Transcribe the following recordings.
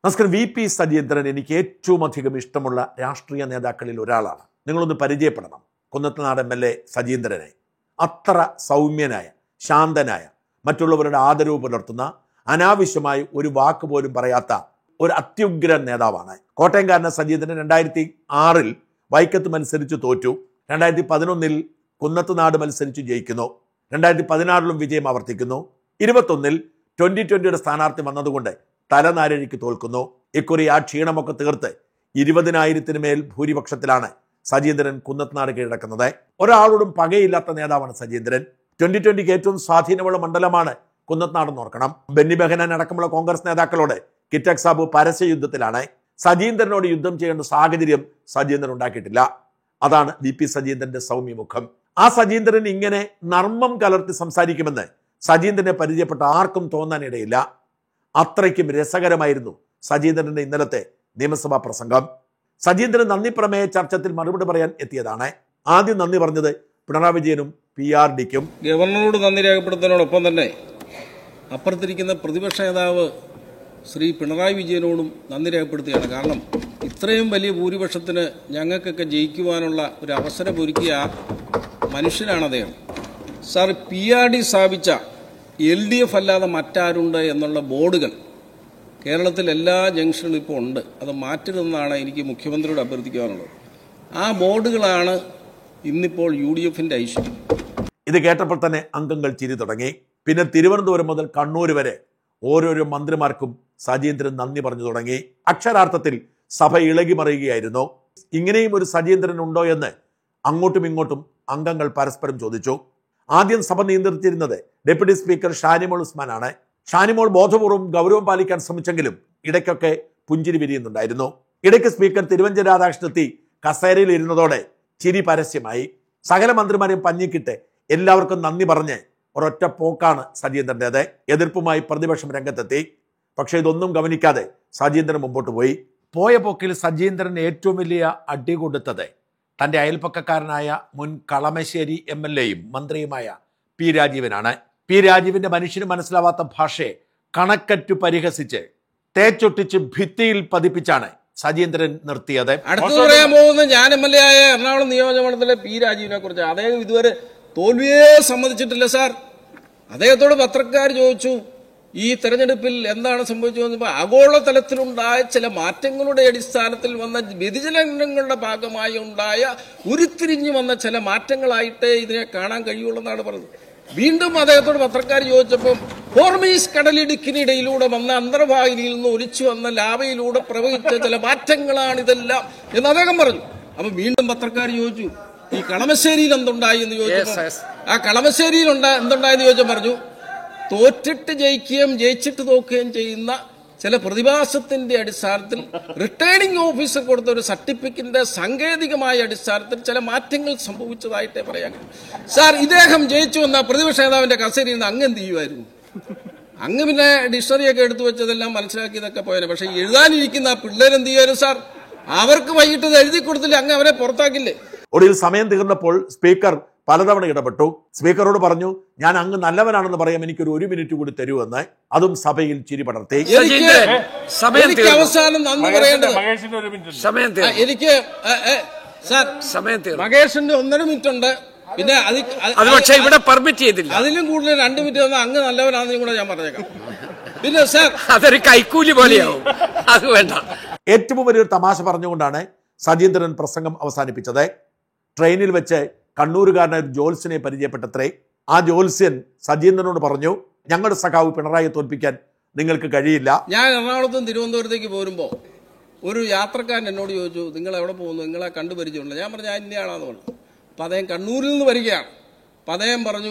നമസ്കാരം V P Sajeendran എനിക്ക് ഏറ്റവും അധികം ഇഷ്ടമുള്ള രാഷ്ട്രീയ നേതാക്കളിൽ ഒരാളാണ് നിങ്ങളൊന്ന് പരിചയപ്പെടണം കുന്നത്തനാട് എം എൽ എ സജീന്ദ്രനെ അത്ര സൗമ്യനായ ശാന്തനായ മറ്റുള്ളവരുടെ ആദരവ് പുലർത്തുന്ന അനാവശ്യമായി ഒരു വാക്ക് പോലും പറയാത്ത ഒരു അത്യുഗ്രൻ നേതാവാണ് കോട്ടയംകാരനെ സജീന്ദ്രൻ രണ്ടായിരത്തി ആറിൽ വൈക്കത്ത് മത്സരിച്ച് തോറ്റു രണ്ടായിരത്തി പതിനൊന്നിൽ കുന്നത്തുനാട് മത്സരിച്ച് ജയിക്കുന്നു രണ്ടായിരത്തി പതിനാറിലും വിജയം ആവർത്തിക്കുന്നു ഇരുപത്തൊന്നിൽ ട്വന്റി ട്വന്റിയുടെ സ്ഥാനാർത്ഥി വന്നതുകൊണ്ട് തലനാരഴിക്ക് തോൽക്കുന്നു ഇക്കുറി ആ ക്ഷീണമൊക്കെ തീർത്ത് ഇരുപതിനായിരത്തിന് മേൽ ഭൂരിപക്ഷത്തിലാണ് സജീന്ദ്രൻ കുന്നത്തുനാട് കീഴടക്കുന്നത് ഒരാളോടും പകയില്ലാത്ത നേതാവാണ് സജീന്ദ്രൻ ട്വന്റി ട്വന്റിക്ക് ഏറ്റവും സ്വാധീനമുള്ള മണ്ഡലമാണ് കുന്നത്തുനാടെന്ന് ഓർക്കണം ബെന്നി ബെഹനാൻ അടക്കമുള്ള കോൺഗ്രസ് നേതാക്കളോട് കിറ്റക് സാബു പരസ്യ യുദ്ധത്തിലാണ് സജീന്ദ്രനോട് യുദ്ധം ചെയ്യേണ്ട സാഹചര്യം സജീന്ദ്രൻ ഉണ്ടാക്കിയിട്ടില്ല അതാണ് വി പി സജീന്ദ്രന്റെ സൗമ്യമുഖം ആ സജീന്ദ്രൻ ഇങ്ങനെ നർമ്മം കലർത്തി സംസാരിക്കുമെന്ന് സജീന്ദ്രനെ പരിചയപ്പെട്ട ആർക്കും തോന്നാനിടയില്ല അത്രയ്ക്കും രസകരമായിരുന്നു സജീന്ദ്രന്റെ ഇന്നലത്തെ നിയമസഭാ പ്രസംഗം സജീന്ദ്രൻ നന്ദി പ്രമേയ ചർച്ചത്തിൽ മറുപടി പറയാൻ എത്തിയതാണ് ആദ്യം നന്ദി പറഞ്ഞത് പിണറായി വിജയനും പി ആർ ഡിക്കും ഗവർണറോട് നന്ദി രേഖപ്പെടുത്തുന്നതിനോടൊപ്പം തന്നെ അപ്പുറത്തിരിക്കുന്ന പ്രതിപക്ഷ നേതാവ് ശ്രീ പിണറായി വിജയനോടും നന്ദി രേഖപ്പെടുത്തുകയാണ് കാരണം ഇത്രയും വലിയ ഭൂരിപക്ഷത്തിന് ഞങ്ങൾക്കൊക്കെ ജയിക്കുവാനുള്ള ഒരു അവസരം ഒരുക്കിയ ആ മനുഷ്യനാണ് അദ്ദേഹം സാർ പി ആർ ഡി സ്ഥാപിച്ച എൽ ഡി എഫ് അല്ലാതെ മറ്റാരുണ്ട് എന്നുള്ള ബോർഡുകൾ കേരളത്തിൽ എല്ലാ ജംഗ്ഷനിലും ഇപ്പോൾ ഉണ്ട് അത് മാറ്റരുതെന്നാണ് എനിക്ക് മുഖ്യമന്ത്രിയോട് അഭ്യർത്ഥിക്കുവാനുള്ളത് ആ ബോർഡുകളാണ് ഇന്നിപ്പോൾ യു ഡി എഫിൻ്റെ ഐശ്വര്യം ഇത് കേട്ടപ്പോൾ തന്നെ അംഗങ്ങൾ ചിരി തുടങ്ങി പിന്നെ തിരുവനന്തപുരം മുതൽ കണ്ണൂർ വരെ ഓരോരോ മന്ത്രിമാർക്കും സജീന്ദ്രൻ നന്ദി പറഞ്ഞു തുടങ്ങി അക്ഷരാർത്ഥത്തിൽ സഭ ഇളകി മറിയുകയായിരുന്നു ഇങ്ങനെയും ഒരു സജീന്ദ്രൻ ഉണ്ടോ എന്ന് അങ്ങോട്ടും ഇങ്ങോട്ടും അംഗങ്ങൾ പരസ്പരം ചോദിച്ചു ആദ്യം സഭ നിയന്ത്രിച്ചിരുന്നത് ഡെപ്യൂട്ടി സ്പീക്കർ ഷാനിമോൾ ഉസ്മാനാണ് ഷാനിമോൾ ബോധപൂർവ്വം ഗൗരവം പാലിക്കാൻ ശ്രമിച്ചെങ്കിലും ഇടയ്ക്കൊക്കെ പുഞ്ചിരി വിരിയുന്നുണ്ടായിരുന്നു ഇടയ്ക്ക് സ്പീക്കർ തിരുവഞ്ചന രാധാകൃഷ്ണൻ എത്തി കസേരയിൽ ഇരുന്നതോടെ ചിരി പരസ്യമായി സകല മന്ത്രിമാരെയും പഞ്ഞിക്കിട്ട് എല്ലാവർക്കും നന്ദി പറഞ്ഞ് ഒരൊറ്റ പോക്കാണ് സജീന്ദ്രൻ്റെത് എതിർപ്പുമായി പ്രതിപക്ഷം രംഗത്തെത്തി പക്ഷേ ഇതൊന്നും ഗവനിക്കാതെ സജീന്ദ്രൻ മുമ്പോട്ട് പോയി പോയ പോക്കിൽ സജീന്ദ്രൻ ഏറ്റവും വലിയ അടി കൊടുത്തത് തന്റെ അയൽപ്പക്കക്കാരനായ മുൻ കളമശ്ശേരി എം എൽ എയും മന്ത്രിയുമായ പി രാജീവനാണ് പി രാജീവിന്റെ മനുഷ്യന് മനസ്സിലാവാത്ത ഭാഷയെ കണക്കറ്റു പരിഹസിച്ച് തേച്ചൊട്ടിച്ച് ഭിത്തിയിൽ പതിപ്പിച്ചാണ് സജീന്ദ്രൻ നിർത്തിയത് അടുത്ത് പറയാൻ പോകുന്നത് ഞാൻ എം എൽ എ ആയ എറണാകുളം നിയോജകമണ്ഡലത്തിലെ പി രാജീവിനെ കുറിച്ച് അദ്ദേഹം ഇതുവരെ തോൽവിയെ സമ്മതിച്ചിട്ടില്ല സാർ അദ്ദേഹത്തോട് പത്രക്കാർ ചോദിച്ചു ഈ തെരഞ്ഞെടുപ്പിൽ എന്താണ് സംഭവിച്ചതെന്ന് ആഗോളതലത്തിലുണ്ടായ ചില മാറ്റങ്ങളുടെ അടിസ്ഥാനത്തിൽ വന്ന വ്യതിചലനങ്ങളുടെ ഭാഗമായി ഉണ്ടായ ഉരുത്തിരിഞ്ഞു വന്ന ചില മാറ്റങ്ങളായിട്ടേ ഇതിനെ കാണാൻ കഴിയുള്ളൂ പറഞ്ഞത് വീണ്ടും അദ്ദേഹത്തോട് പത്രക്കാർ ചോദിച്ചപ്പം ഹോർമീസ് കടലിടുക്കിനിടയിലൂടെ വന്ന അന്തർവാഹിനിയിൽ നിന്ന് ഒലിച്ചു വന്ന ലാവയിലൂടെ പ്രവഹിച്ച ചില മാറ്റങ്ങളാണ് ഇതെല്ലാം എന്ന് അദ്ദേഹം പറഞ്ഞു അപ്പൊ വീണ്ടും പത്രക്കാർ ചോദിച്ചു ഈ കളമശ്ശേരിയിൽ എന്തുണ്ടായി എന്ന് ചോദിച്ചു ആ കളമശ്ശേരിയിൽ ഉണ്ടാ എന്തുണ്ടായെന്ന് ചോദിച്ചാൽ പറഞ്ഞു തോറ്റിട്ട് ജയിക്കുകയും ജയിച്ചിട്ട് തോക്കുകയും ചെയ്യുന്ന ചില പ്രതിഭാസത്തിന്റെ അടിസ്ഥാനത്തിൽ റിട്ടേണിംഗ് ഓഫീസർ കൊടുത്ത ഒരു സർട്ടിഫിക്കറ്റിന്റെ സാങ്കേതികമായ അടിസ്ഥാനത്തിൽ ചില മാറ്റങ്ങൾ സംഭവിച്ചതായിട്ടേ പറയാൻ കഴിയൂ. സാർ ഇദ്ദേഹം ജയിച്ചു വന്ന പ്രതിപക്ഷ നേതാവിന്റെ കസേരയിൽ നിന്ന് അങ്ങ് എന്ത് ചെയ്യുമായിരുന്നു അങ്ങ് പിന്നെ ഡിക്ഷണറിയൊക്കെ എടുത്തു വെച്ചതെല്ലാം മനസ്സിലാക്കിയതൊക്കെ പോയാലും പക്ഷെ എഴുതാനിരിക്കുന്ന ആ പിള്ളേരെന്ത് ചെയ്യുമായിരുന്നു സാർ അവർക്ക് വൈകിട്ട് ഇത് എഴുതി കൊടുത്തില്ല അങ്ങ് അവരെ പുറത്താക്കില്ലേ ഒടുവിൽ സമയം തീർന്നപ്പോൾ സ്പീക്കർ പലതവണ ഇടപെട്ടു സ്പീക്കറോട് പറഞ്ഞു ഞാൻ അങ്ങ് നല്ലവനാണെന്ന് പറയാം എനിക്കൊരു ഒരു മിനിറ്റ് കൂടി തരുമെന്ന് അതും സഭയിൽ ചിരി പടർത്തി എനിക്ക് സമയം എനിക്ക് തീർന്നു. അവസാനം നന്ദി പറയേണ്ടത് മഹേഷിന്റെ ഒരു മിനിറ്റ് സമയം ആ, തീർന്നു എനിക്ക് ഏ, ഏ, സാർ സമയം തീർന്നു മകേഷിന്റെ ഒന്നര മിനിറ്റ് ഉണ്ട് പിന്നെ അത് അത് പക്ഷെ ഇവിടെ പെർമിറ്റ് ചെയ്തില്ല അതിലും കൂടുതൽ രണ്ട് മിനിറ്റ് തന്നാൽ അങ്ങ് നല്ലവനാണെന്നും കൂടെ ഞാൻ പറഞ്ഞേക്കാം പിന്നെ സാർ അതൊരു കൈക്കൂലി പോലെയാവും അത് വേണ്ട ഏറ്റവും വലിയൊരു തമാശ പറഞ്ഞുകൊണ്ടാണ് സജീന്ദ്രൻ പ്രസംഗം അവസാനിപ്പിച്ചത് ട്രെയിനിൽ വെച്ച് കണ്ണൂരുകാരനായ ഒരു ജോത്സ്യനെ പരിചയപ്പെട്ടത്രേ ആ ജോത്സ്യൻ സജീന്ദ്രനോട് പറഞ്ഞു ഞങ്ങളുടെ സഖാവ് പിണറായി തോൽപ്പിക്കാൻ നിങ്ങൾക്ക് കഴിയില്ല ഞാൻ എറണാകുളത്തും തിരുവനന്തപുരത്തേക്ക് പോരുമ്പോൾ ഒരു യാത്രക്കാരൻ എന്നോട് ചോദിച്ചു നിങ്ങൾ എവിടെ പോകുന്നു നിങ്ങളെ കണ്ടുപരിചയമുണ്ട് ഞാൻ പറഞ്ഞു ഞാൻ ഇന്ത്യയാണെന്ന് പറഞ്ഞു അപ്പം അദ്ദേഹം കണ്ണൂരിൽ നിന്ന് വരികയാണ് അപ്പം അദ്ദേഹം പറഞ്ഞു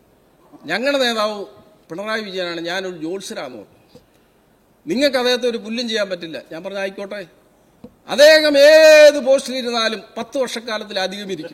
ഞങ്ങളുടെ നേതാവ് പിണറായി വിജയനാണ് ഞാനൊരു ജോത്സ്യരാന്ന് പറഞ്ഞു നിങ്ങൾക്ക് അദ്ദേഹത്തെ ഒരു പുല്ലും ചെയ്യാൻ പറ്റില്ല ഞാൻ പറഞ്ഞു ആയിക്കോട്ടെ അദ്ദേഹം ഏത് പോസ്റ്റിലിരുന്നാലും പത്ത് വർഷക്കാലത്തിലധികം ഇരിക്കും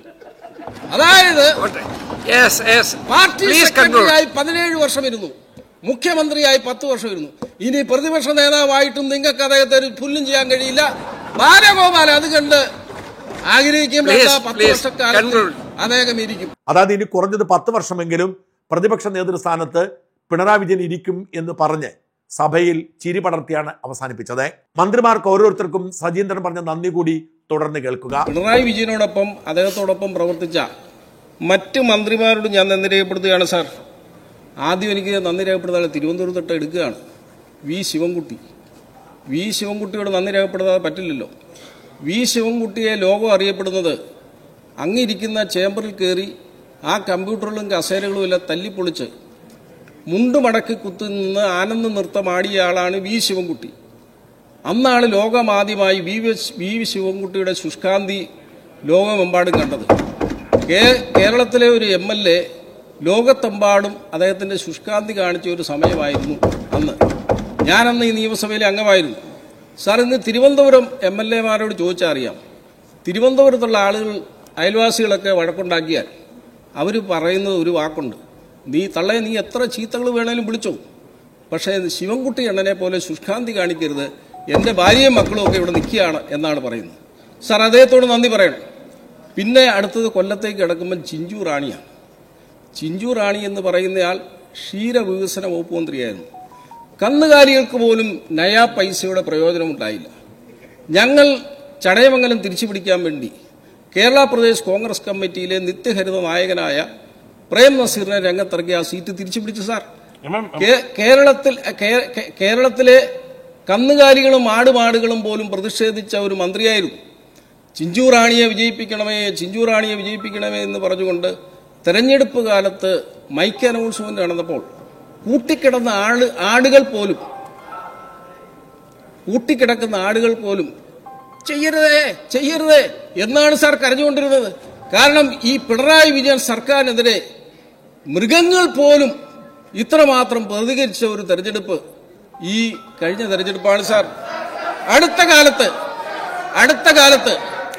അതായത് yes yes party please conclude സെക്രട്ടറിയായി പതിനേഴ് വർഷം ഇരുന്നു മുഖ്യമന്ത്രിയായി പത്ത് വർഷം ഇരുന്നു ഇനി പ്രതിപക്ഷ നേതാവായിട്ടും നിങ്ങൾക്ക് അദ്ദേഹത്തെ ഒരു പുല്ലും ചെയ്യാൻ കഴിയില്ല ബാലഗോപാൽ അത് കണ്ട് ആഗ്രഹിക്കുമ്പോൾ Please, എന്താ പത്ത് please, വർഷക്കാലത്തിൽ conclude. അദ്ദേഹം ഇരിക്കും അതായത് ഇനി കുറഞ്ഞത് പത്ത് വർഷമെങ്കിലും പ്രതിപക്ഷ നേതൃസ്ഥാനത്ത് പിണറായി വിജയൻ ഇരിക്കും എന്ന് പറഞ്ഞ് സഭയിൽ ചിരി പടർത്തിയാണ് അവസാനിപ്പിച്ചത് മന്ത്രിമാർക്ക് ഓരോരുത്തർക്കും സജീന്ദ്രൻ പറഞ്ഞ നന്ദി കൂടി തുടർന്ന് കേൾക്കുക പിണറായി വിജയനോടൊപ്പം അദ്ദേഹത്തോടൊപ്പം പ്രവർത്തിച്ച മറ്റ് മന്ത്രിമാരോട് ഞാൻ നന്ദി രേഖപ്പെടുത്തുകയാണ് സാർ ആദ്യം എനിക്ക് നന്ദി രേഖപ്പെടുത്താൻ തിരുവനന്തപുരത്ത് തൊട്ട് എടുക്കുകയാണ് വി ശിവൻകുട്ടി വി ശിവൻകുട്ടിയോട് നന്ദി രേഖപ്പെടുത്താതെ പറ്റില്ലല്ലോ വി ശിവൻകുട്ടിയെ ലോകം അറിയപ്പെടുന്നത് അങ്ങിരിക്കുന്ന ചേംബറിൽ കയറി ആ കമ്പ്യൂട്ടറുകളും കസേരകളും എല്ലാം തല്ലിപ്പൊളിച്ച് മുണ്ട് മടക്കി കുത്തുനിന്ന് ആനന്ദ നൃത്തം ആടിയ ആളാണ് വി ശിവൻകുട്ടി അന്നാണ് ലോകമാദ്യമായി വി വി- വി വി ശിവൻകുട്ടിയുടെ ശുഷ്കാന്തി ലോകമെമ്പാടും കണ്ടത് കേ- കേരളത്തിലെ ഒരു എം എൽ എ ലോകത്തെമ്പാടും അദ്ദേഹത്തിന്റെ ശുഷ്കാന്തി കാണിച്ച ഒരു സമയമായിരുന്നു അന്ന് ഞാനന്ന് ഈ നിയമസഭയിലെ അംഗമായിരുന്നു സാർ ഇന്ന് തിരുവനന്തപുരം എം എൽ എമാരോട് ചോദിച്ചാൽ അറിയാം തിരുവനന്തപുരത്തുള്ള ആളുകൾ അയൽവാസികളൊക്കെ വഴക്കുണ്ടാക്കിയാൽ അവർ പറയുന്നത് ഒരു വാക്കുണ്ട് നീ തള്ളയെ നീ എത്ര ചീത്തകൾ വേണേലും വിളിച്ചോ പക്ഷേ ശിവൻകുട്ടി അണ്ണനെ പോലെ ശുഷ്കാന്തി കാണിക്കരുത് എൻ്റെ ഭാര്യയും മക്കളും ഒക്കെ ഇവിടെ നിൽക്കുകയാണ് എന്നാണ് പറയുന്നത് സാർ അദ്ദേഹത്തോട് നന്ദി പറയണം പിന്നെ അടുത്തത് കൊല്ലത്തേക്ക് കിടക്കുമ്പോൾ ചിഞ്ചു റാണിയാണ് ചിഞ്ചു റാണി എന്ന് പറയുന്നയാൾ ക്ഷീരവികസന വകുപ്പ് മന്ത്രിയായിരുന്നു കന്നുകാലികൾക്ക് പോലും നയാ പൈസയുടെ പ്രയോജനമുണ്ടായില്ല ഞങ്ങൾ ചടയമംഗലം തിരിച്ചു പിടിക്കാൻ വേണ്ടി കേരള പ്രദേശ് കോൺഗ്രസ് കമ്മിറ്റിയിലെ നിത്യഹരിത നായകനായ പ്രേം നസീറിനെ രംഗത്തിറക്കി ആ സീറ്റ് തിരിച്ചു പിടിച്ചു സാർ കേ- കേരളത്തിൽ കേ- കേ- കേരളത്തിലെ കന്നുകാലികളും ആടുമാടുകളും പോലും പ്രതിഷേധിച്ച ഒരു മന്ത്രിയായിരുന്നു ചിഞ്ചു റാണിയെ വിജയിപ്പിക്കണമേ ചിഞ്ചു റാണിയെ വിജയിപ്പിക്കണമേ എന്ന് പറഞ്ഞുകൊണ്ട് തെരഞ്ഞെടുപ്പ് കാലത്ത് മൈക്ക് അനൗൺസ്മെന്റ് നടന്നപ്പോൾ കൂട്ടിക്കിടന്ന ആള് ആടുകൾ പോലും കൂട്ടിക്കിടക്കുന്ന ആടുകൾ പോലും ചെയ്യരുതേ ചെയ്യരുതേ എന്നാണ് സാർ കരഞ്ഞുകൊണ്ടിരുന്നത് കാരണം ഈ പിണറായി വിജയൻ സർക്കാരിനെതിരെ മൃഗങ്ങൾ പോലും ഇത്രമാത്രം പ്രതികരിച്ച ഒരു തെരഞ്ഞെടുപ്പ് ഈ കഴിഞ്ഞ തെരഞ്ഞെടുപ്പാണ് സാർ അടുത്ത കാലത്ത് അടുത്ത കാലത്ത്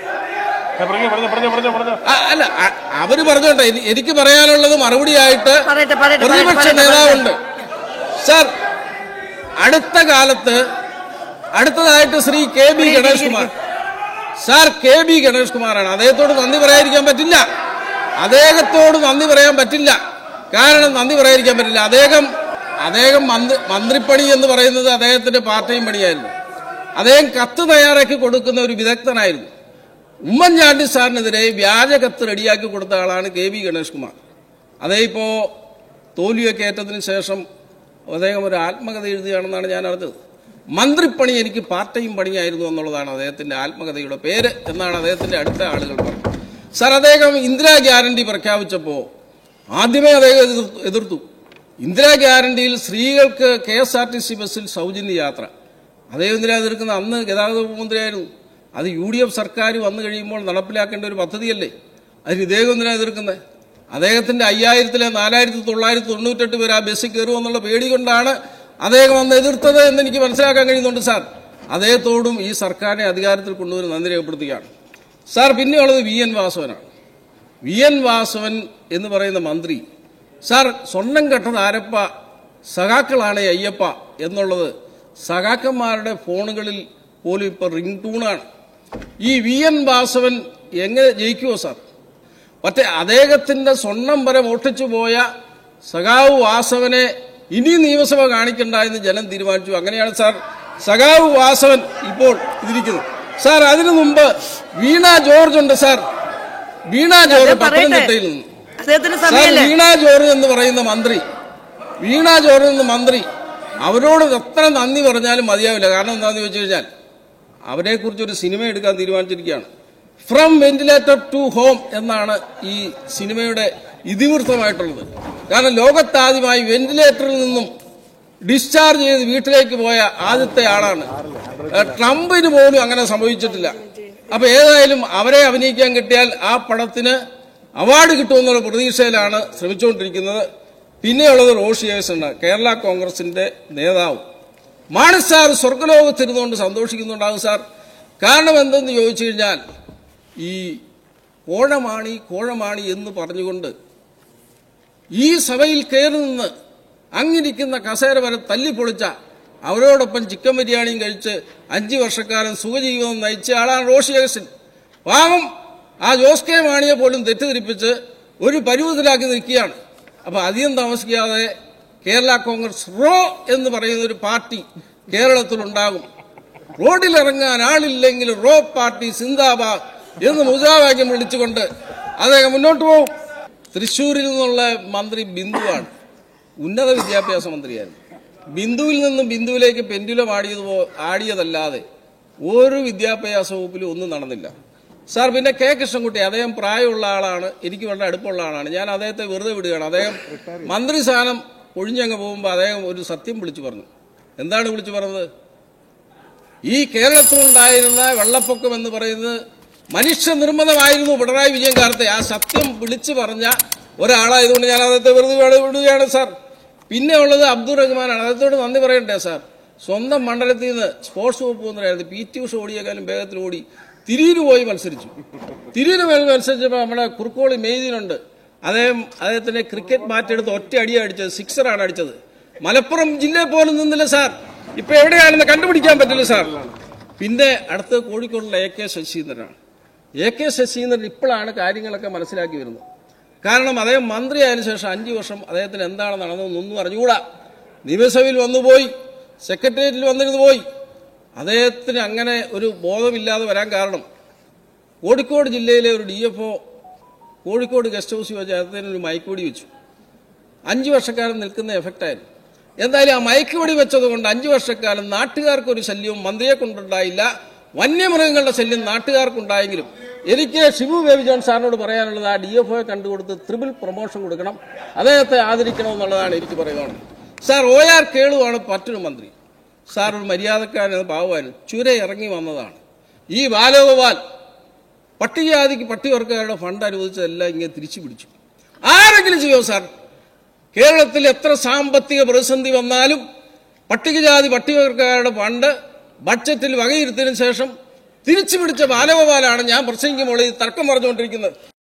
പറഞ്ഞു പറഞ്ഞു പറഞ്ഞു പറഞ്ഞു പറഞ്ഞു ആ, അല്ല അ- അവര് പറഞ്ഞോട്ടെ എനി- എനിക്ക് പറയാനുള്ളത് മറുപടിയായിട്ട് പറയട്ടെ, പറയട്ടെ, പ്രതിപക്ഷ പറയട്ടെ, നേതാവുണ്ട് സാർ അടുത്ത കാലത്ത് അടുത്തതായിട്ട് Shri K B Ganesh Kumar sir K B Ganesh കുമാറാണ് അദ്ദേഹത്തോട് നന്ദി പറയാതിരിക്കാൻ പറ്റില്ല അദ്ദേഹത്തോട് നന്ദി പറയാൻ പറ്റില്ല കാരണം നന്ദി പറയാതിരിക്കാൻ പറ്റില്ല അദ്ദേഹം അദ്ദേഹം മന്ത്രി മന്ത്രിപ്പണി എന്ന് പറയുന്നത് അദ്ദേഹത്തിന്റെ പാർട്ടിയും പണിയായിരുന്നു അദ്ദേഹം കത്ത് തയ്യാറാക്കി കൊടുക്കുന്ന ഒരു വിദഗ്ധനായിരുന്നു ഉമ്മൻചാണ്ടി സാറിനെതിരെ വ്യാജ കത്ത് റെഡിയാക്കി കൊടുത്ത ആളാണ് കെ വി ഗണേഷ് കുമാർ അതേ ഇപ്പോ തോൽവിയൊക്കെ ഏറ്റതിന് ശേഷം അദ്ദേഹം ഒരു ആത്മകഥ എഴുതുകയാണെന്നാണ് ഞാൻ അറിഞ്ഞത് മന്ത്രിപ്പണി എനിക്ക് പാർട്ട് ടൈം പണിയായിരുന്നു എന്നുള്ളതാണ് അദ്ദേഹത്തിന്റെ ആത്മകഥയുടെ പേര് എന്നാണ് അദ്ദേഹത്തിന്റെ അടുത്ത ആളുകൾ പറഞ്ഞത് സാർ അദ്ദേഹം ഇന്ദിരാ ഗ്യാരണ്ടി പ്രഖ്യാപിച്ചപ്പോൾ ആദ്യമേ അദ്ദേഹം എതിർത്തു- എതിർത്തു ഇന്ദിരാ ഗ്യാരണ്ടിയിൽ സ്ത്രീകൾക്ക് K S R T C ബസ്സിൽ സൗജന്യ യാത്ര അദ്ദേഹം എന്തിനാ എതിർക്കുന്ന അന്ന് ഗതാഗത വകുപ്പ് മന്ത്രിയായിരുന്നു അത് യു ഡി എഫ് സർക്കാർ വന്നു കഴിയുമ്പോൾ നടപ്പിലാക്കേണ്ട ഒരു പദ്ധതിയല്ലേ അതിന് ഇദ്ദേഹം എന്തിനാ എതിർക്കുന്നത് അദ്ദേഹത്തിന്റെ അയ്യായിരത്തിലെ നാലായിരത്തി തൊള്ളായിരത്തി തൊണ്ണൂറ്റെട്ട് പേര് ആ ബസ്സിൽ കയറുമെന്നുള്ള പേടി കൊണ്ടാണ് അദ്ദേഹം അന്ന് എതിർത്തത് എന്ന് എനിക്ക് മനസ്സിലാക്കാൻ കഴിയുന്നുണ്ട് സാർ അദ്ദേഹത്തോടും ഈ സർക്കാരിനെ അധികാരത്തിൽ കൊണ്ടുവരും നന്ദി രേഖപ്പെടുത്തുകയാണ് സാർ പിന്നെയുള്ളത് വി എൻ വാസവനാണ് വി എൻ വാസവൻ എന്ന് പറയുന്ന മന്ത്രി സാർ സ്വർണം കെട്ടത് ആരപ്പ സഖാക്കളാണ് ഈ അയ്യപ്പ എന്നുള്ളത് സഖാക്കന്മാരുടെ ഫോണുകളിൽ പോലും ഇപ്പൊ റിംഗ് ടൂണാണ് ഈ വി എൻ വാസവൻ എങ്ങനെ ജയിക്കുമോ സാർ മറ്റേ അദ്ദേഹത്തിന്റെ സ്വർണം വരെ മോഷ്ടിച്ചു പോയ സഖാവ് വാസവനെ ഇനി നിയമസഭ കാണിക്കണ്ട എന്ന് ജനം തീരുമാനിച്ചു അങ്ങനെയാണ് സാർ സഖാവ് വാസവൻ ഇപ്പോൾ ഇതിരിക്കുന്നത് സാർ അതിനു മുമ്പ് വീണ ജോർജ് ഉണ്ട് സാർ വീണ ജോർജ് അദ്ദേഹം പറയട്ടെ. പത്തനംതിട്ടയിൽ നിന്ന് അദ്ദേഹത്തിന് സാർ സമയമല്ലേ വീണ ജോർജ് എന്ന് പറയുന്ന മന്ത്രി വീണ ജോർജ് എന്ന മന്ത്രി അവരോട് എത്ര നന്ദി പറഞ്ഞാലും മതിയാവില്ല കാരണം എന്താണെന്ന് ചോദിച്ചു കഴിഞ്ഞാൽ അവരെ കുറിച്ച് ഒരു സിനിമ എടുക്കാൻ തീരുമാനിച്ചിരിക്കുകയാണ് ഫ്രം വെന്റിലേറ്റർ ടു ഹോം എന്നാണ് ഈ സിനിമയുടെ ഇതിവൃത്തമായിട്ടുള്ളത് കാരണം ലോകത്താദ്യമായി വെന്റിലേറ്ററിൽ നിന്നും ഡിസ്ചാർജ് ചെയ്ത് വീട്ടിലേക്ക് പോയ ആദ്യത്തെ ആളാണ് ഏഹ് ട്രംപിന് പോലും അങ്ങനെ സംഭവിച്ചിട്ടില്ല അപ്പൊ ഏതായാലും അവരെ അഭിനയിക്കാൻ കിട്ടിയാൽ ആ പടത്തിന് അവാർഡ് കിട്ടുമെന്നുള്ള പ്രതീക്ഷയിലാണ് ശ്രമിച്ചുകൊണ്ടിരിക്കുന്നത് പിന്നെയുള്ളത് റോഷി ഉണ്ട് കേരള കോൺഗ്രസിന്റെ നേതാവ് മാണി സാർ സ്വർഗലോകത്തിരുന്നുകൊണ്ട് സന്തോഷിക്കുന്നുണ്ടാകും സാർ കാരണം എന്തെന്ന് ചോദിച്ചു കഴിഞ്ഞാൽ ഈ കോഴമാണി കോഴമാണി എന്ന് പറഞ്ഞുകൊണ്ട് ഈ സഭയിൽ കയറി നിന്ന് അങ്ങിരിക്കുന്ന കസേര വരെ തല്ലിപ്പൊളിച്ച അവരോടൊപ്പം ചിക്കൻ ബിരിയാണിയും കഴിച്ച് അഞ്ചു വർഷക്കാലം സുഖജീവിതം നയിച്ച ആളാണ് റോഷി അഗസ്റ്റിൻ പാവം ആ ജോസ് കെ മാണിയെ പോലും തെറ്റിദ്ധരിപ്പിച്ച് ഒരു പരുവത്തിലാക്കി നിൽക്കുകയാണ് അപ്പൊ അധികം താമസിക്കാതെ കേരള കോൺഗ്രസ് റോ എന്ന് പറയുന്ന ഒരു പാർട്ടി കേരളത്തിലുണ്ടാകും റോഡിലിറങ്ങാൻ ആളില്ലെങ്കിൽ റോ പാർട്ടി സിന്ദാബാദ് എന്ന് മുദ്രാവാക്യം വിളിച്ചുകൊണ്ട് അദ്ദേഹം മുന്നോട്ട് പോകും തൃശ്ശൂരിൽ നിന്നുള്ള മന്ത്രി ബിന്ദുവാണ് ഉന്നത വിദ്യാഭ്യാസ മന്ത്രിയായിരുന്നു ബിന്ദുവിൽ നിന്നും ബിന്ദുവിലേക്ക് പെൻഡുലം ആടിയത് പോ- ആടിയതല്ലാതെ ഒരു വിദ്യാഭ്യാസ വകുപ്പിലും ഒന്നും നടന്നില്ല സാർ പിന്നെ കെ കൃഷ്ണൻകുട്ടി അദ്ദേഹം പ്രായമുള്ള ആളാണ് എനിക്ക് വളരെ അടുപ്പമുള്ള ആളാണ് ഞാൻ അദ്ദേഹത്തെ വെറുതെ വിടുകയാണ് അദ്ദേഹം മന്ത്രി സ്ഥാനം ഒഴിഞ്ഞങ്ങ് പോകുമ്പോൾ അദ്ദേഹം ഒരു സത്യം വിളിച്ചു പറഞ്ഞു എന്താണ് വിളിച്ചു പറഞ്ഞത് ഈ കേരളത്തിലുണ്ടായിരുന്ന വെള്ളപ്പൊക്കം എന്ന് പറയുന്നത് മനുഷ്യനിർമ്മിതമായിരുന്നു പിണറായി വിജയൻ കാലത്തെ ആ സത്യം വിളിച്ചു പറഞ്ഞ ഒരാളായതുകൊണ്ട് ഞാൻ അദ്ദേഹത്തെ വെറുതെ വിട- വിടുകയാണ് സാർ പിന്നെ ഉള്ളത് അബ്ദുൾ റഹ്മാനാണ് അദ്ദേഹത്തോട് നന്ദി പറയണ്ടേ സാർ സ്വന്തം മണ്ഡലത്തിൽ നിന്ന് സ്പോർട്സ് വകുപ്പ് മന്ത്രിയായിരുന്നു പി ടി ഉഷ ഓടിയേക്കാളും വേഗത്തിൽ ഓടി തിരിയിൽ പോയി മത്സരിച്ചു തിരിയിൽ പോയി മത്സരിച്ചപ്പോൾ നമ്മുടെ കുറുക്കോളി മെയ്തീനുണ്ട് അദ്ദേഹം അദ്ദേഹത്തിന്റെ ക്രിക്കറ്റ് മാറ്റെടുത്ത് ഒറ്റ അടിയാണ് അടിച്ചത് സിക്സറാണ് അടിച്ചത് മലപ്പുറം ജില്ലയിൽ പോലും നിന്നില്ല സാർ ഇപ്പൊ എവിടെയാണെന്ന് കണ്ടുപിടിക്കാൻ പറ്റില്ല സാർ പിന്നെ അടുത്ത് കോഴിക്കോടുള്ള എ കെ ശശീന്ദ്രനാണ് എ കെ ശശീന്ദ്രൻ ഇപ്പോഴാണ് കാര്യങ്ങളൊക്കെ മനസ്സിലാക്കി വരുന്നത് കാരണം അദ്ദേഹം മന്ത്രിയായതിനു ശേഷം അഞ്ചു വർഷം അദ്ദേഹത്തിന് എന്താണ് നടന്നതെന്നൊന്നും അറിഞ്ഞുകൂടാ നിയമസഭയിൽ വന്നുപോയി സെക്രട്ടേറിയറ്റിൽ വന്നിരുന്നു പോയി അദ്ദേഹത്തിന് അങ്ങനെ ഒരു ബോധമില്ലാതെ വരാൻ കാരണം കോഴിക്കോട് ജില്ലയിലെ ഒരു D F O Kozhikode guest ഹൗസിൽ വെച്ച് അദ്ദേഹത്തിന് ഒരു മയക്കുവെടി വെച്ചു അഞ്ചു വർഷക്കാലം നിൽക്കുന്ന എഫക്റ്റായിരുന്നു എന്തായാലും ആ മയക്കുവെടി വെച്ചത് കൊണ്ട് അഞ്ചു വർഷക്കാലം നാട്ടുകാർക്ക് ഒരു ശല്യവും മന്ത്രിയെ കൊണ്ടുണ്ടായില്ല വന്യമൃഗങ്ങളുടെ ശല്യം നാട്ടുകാർക്കുണ്ടായെങ്കിലും എനിക്ക് ഷിബു ബേബി ജോൺ സാറിനോട് പറയാനുള്ളത് ആ ഡി എഫ് ഒയെ കണ്ടുകൊടുത്ത് ത്രിപിൾ പ്രൊമോഷൻ കൊടുക്കണം അദ്ദേഹത്തെ ആദരിക്കണമെന്നുള്ളതാണ് എനിക്ക് പറയുവാണ് സാർ ഒ ആർ കേളുവാണ് മറ്റൊരു മന്ത്രി സാർ ഒരു മര്യാദക്കാരൻ പാവാൻ ചുര ഇറങ്ങി വന്നതാണ് ഈ ബാലഗോപാൽ പട്ടികജാതിക്ക് പട്ടികവർഗക്കാരുടെ ഫണ്ട് അനുവദിച്ചതെല്ലാം ഇങ്ങനെ തിരിച്ചു പിടിച്ചു ആരെങ്കിലും ചെയ്യോ സാർ കേരളത്തിൽ എത്ര സാമ്പത്തിക പ്രതിസന്ധി വന്നാലും പട്ടികജാതി പട്ടികവർഗക്കാരുടെ ഫണ്ട് ബഡ്ജറ്റിൽ വകയിരുത്തിയതിനു ശേഷം തിരിച്ചു പിടിച്ച ബാലഗോപാലാണ് ഞാൻ പ്രസംഗിക്കുമ്പോൾ ഈ തർക്കം പറഞ്ഞുകൊണ്ടിരിക്കുന്നത്